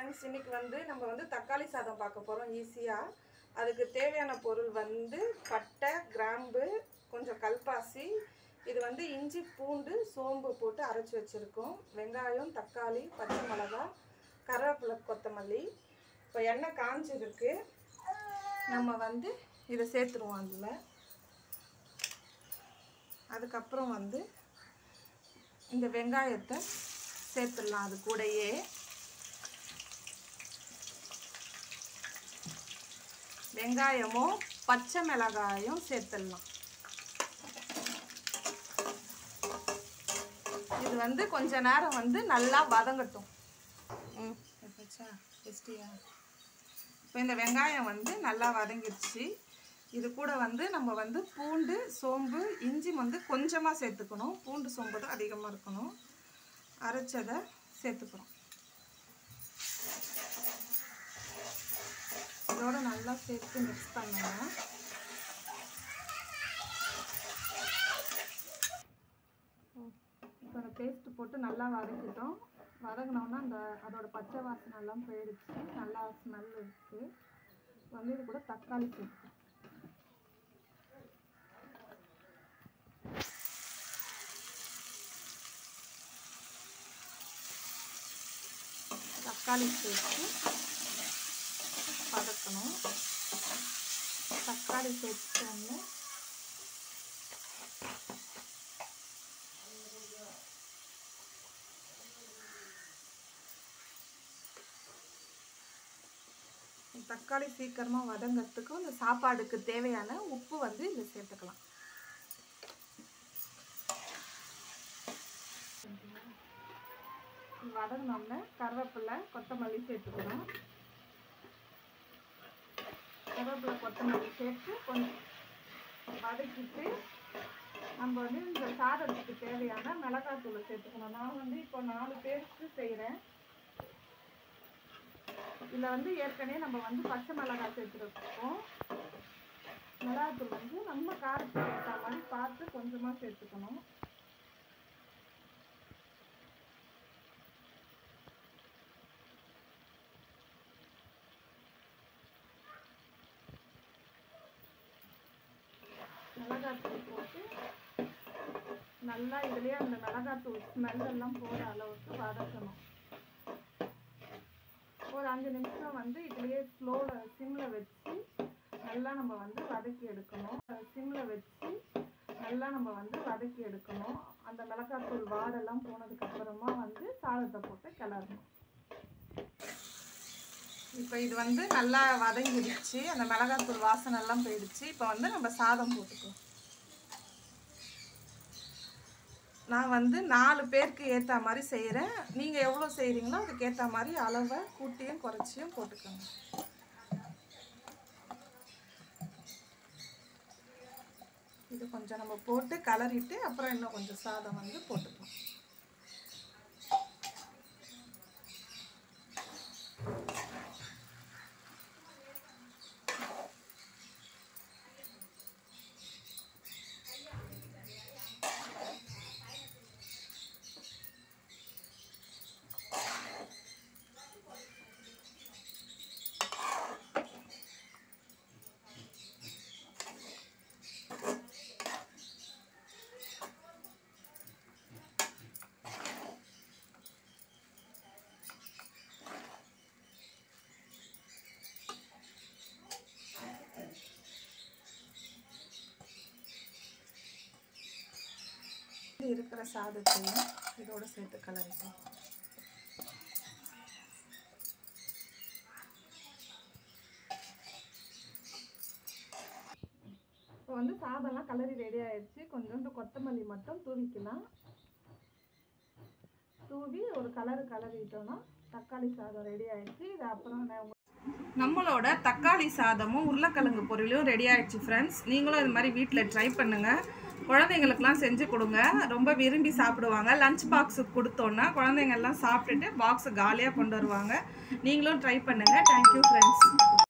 friends இன்னைக்கு வந்து நம்ம வந்து தக்காளி சாதம் பார்க்க போகிறோம் ஈஸியாக அதுக்கு தேவையான பொருள் வந்து பட்டை கிராம்பு கொஞ்சம் கல்பாசி இது வந்து இஞ்சி பூண்டு சோம்பு போட்டு அரைச்சி வச்சுருக்கோம் வெங்காயம் தக்காளி பச்சை மிளகா கருவேப்பிலை கொத்தமல்லி இப்போ எண்ணெய் காஞ்சிருக்கு நம்ம வந்து இதை சேர்த்துருவோம் அதில் அதுக்கப்புறம் வந்து இந்த வெங்காயத்தை சேர்த்துடலாம் அது கூடயே வெங்காயமும் பச்சை மிளகாயும் சேர்த்துடலாம் இது வந்து கொஞ்ச நேரம் வந்து நல்லா வதங்கட்டும் ம் எப்பச்சா எஸ்டியா இப்போ இந்த வெங்காயம் வந்து நல்லா வதங்கிடுச்சு இது கூட வந்து நம்ம வந்து பூண்டு சோம்பு இஞ்சி வந்து கொஞ்சமாக சேர்த்துக்கணும் பூண்டு சோம்பு தான் அதிகமாக இருக்கணும் அரைச்சதை சேர்த்துக்கிறோம் இதோட நல்லா சேர்த்து மிக்ஸ் பண்ணணும் இப்போ அந்த பேஸ்ட்டு போட்டு நல்லா வதக்கிட்டோம் வதங்கினோன்னா அந்த அதோட பச்சை வாசனை எல்லாம் போயிடுச்சு நல்லா ஸ்மெல் இருக்குது வந்து இது கூட தக்காளி சேர்த்து தக்காளி சேர்த்து வதக்கணும் தக்காளி சேர்த்துட்டு தக்காளி சீக்கிரமாக வதங்கிறதுக்கு இந்த சாப்பாடுக்கு தேவையான உப்பு வந்து இதில் சேர்த்துக்கலாம் வதங்கினோம்னா கருவேப்பிலை கொத்தமல்லி சேர்த்துக்கணும் கருவேப்பிலை கொத்தமல்லி சேர்த்து கொஞ்சம் வதக்கிட்டு நம்ம வந்து இந்த சாதத்துக்கு தேவையான மிளகாத்தூளை சேர்த்துக்கணும் நான் வந்து இப்போ நாலு பேருக்கு செய்கிறேன் இதில் வந்து ஏற்கனவே நம்ம வந்து பச்சை மிளகாய் சேர்த்துருக்கோம் மிளகாத்தூள் வந்து நம்ம காரத்துக்கு ஏற்ற மாதிரி பார்த்து கொஞ்சமாக சேர்த்துக்கணும் மிளகாத்தூள் போட்டு நல்லா இதுலேயே அந்த மிளகாத்தூள் ஸ்மெல் எல்லாம் போகிற அளவுக்கு வதக்கணும் ஒரு அஞ்சு நிமிஷம் வந்து இதுலேயே ஸ்லோவில் சிம்மில் வச்சு நல்லா நம்ம வந்து வதக்கி எடுக்கணும் சிம்மில் வச்சு நல்லா நம்ம வந்து வதக்கி எடுக்கணும் அந்த மிளகாத்தூள் வாடெல்லாம் போனதுக்கப்புறமா வந்து சாதத்தை போட்டு கிளறணும் இப்போ இது வந்து நல்லா வதங்கிடுச்சு அந்த மிளகாத்தூள் வாசனை எல்லாம் போயிடுச்சு இப்போ வந்து நம்ம சாதம் போட்டுக்கலாம் நான் வந்து நாலு பேருக்கு ஏற்ற மாதிரி செய்கிறேன் நீங்கள் எவ்வளோ செய்கிறீங்களோ அதுக்கு ஏற்ற மாதிரி அளவை கூட்டியும் குறைச்சியும் போட்டுக்கோங்க இது கொஞ்சம் நம்ம போட்டு கலரிட்டு அப்புறம் இன்னும் கொஞ்சம் சாதம் வந்து போட்டுக்கலாம் இருக்கிற சாதத்தையும் இதோட சேர்த்து கலரிக்கலாம் இப்போ வந்து சாதம்லாம் கலரி ரெடி ஆயிடுச்சு கொஞ்சோண்டு கொத்தமல்லி மட்டும் தூவிக்கலாம் தூவி ஒரு கலரு கலரிட்டோம்னா தக்காளி சாதம் ரெடி ஆயிடுச்சு இது அப்புறம் நான் உங்க நம்மளோட தக்காளி சாதமும் உருளைக்கிழங்கு பொரியலும் ரெடி ஆயிடுச்சு ஃப்ரெண்ட்ஸ் நீங்களும் இது மாதிரி வீட்டில் ட்ரை பண்ணுங்கள் குழந்தைங்களுக்குலாம் செஞ்சு கொடுங்க ரொம்ப விரும்பி சாப்பிடுவாங்க லஞ்ச் பாக்ஸுக்கு கொடுத்தோன்னா குழந்தைங்க எல்லாம் சாப்பிட்டுட்டு பாக்ஸை காலியாக கொண்டு வருவாங்க நீங்களும் ட்ரை பண்ணுங்கள் தேங்க்யூ ஃப்ரெண்ட்ஸ்